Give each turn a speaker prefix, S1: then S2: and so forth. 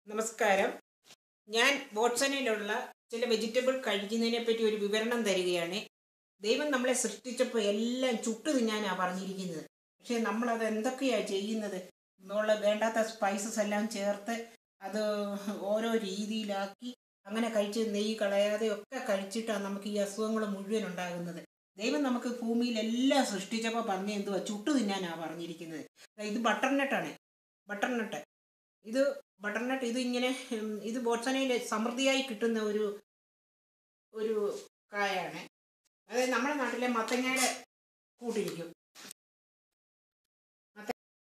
S1: നമസ്കാരം ഞാൻ ബോട്ട്സണിലുള്ള ചില വെജിറ്റബിൾ കഴിക്കുന്നതിനെ പറ്റി ഒരു വിവരണം തരികയാണ് ദൈവം നമ്മളെ സൃഷ്ടിച്ചപ്പോൾ എല്ലാം ചുട്ടു തിന്നാനാണ് പറഞ്ഞിരിക്കുന്നത് പക്ഷേ നമ്മളത് എന്തൊക്കെയാണ് ചെയ്യുന്നത് ഉള്ള വേണ്ടാത്ത സ്പൈസസ് എല്ലാം ചേർത്ത് അത് ഓരോ രീതിയിലാക്കി അങ്ങനെ കഴിച്ച് നെയ്യ് കളയാതെ ഒക്കെ കഴിച്ചിട്ടാണ് നമുക്ക് ഈ അസുഖങ്ങൾ മുഴുവൻ ഉണ്ടാകുന്നത് ദൈവം നമുക്ക് ഭൂമിയിൽ എല്ലാം സൃഷ്ടിച്ചപ്പോൾ പറഞ്ഞ എന്തുവാ ചുട്ടു തിന്നാനാണ് പറഞ്ഞിരിക്കുന്നത് ദാ ഇത് ബട്ടർനട്ടാണ് ബട്ടർനട്ട് ഇത് ബട്ടർനട്ട് ഇത് ഇങ്ങനെ ഉം, ഇത് ബോട്ട്സനയിൽ സമൃദ്ധിയായി കിട്ടുന്ന ഒരു ഒരു കായാണ് അതായത് നമ്മുടെ നാട്ടിലെ മത്തങ്ങയുടെ കൂട്ടിരിക്കും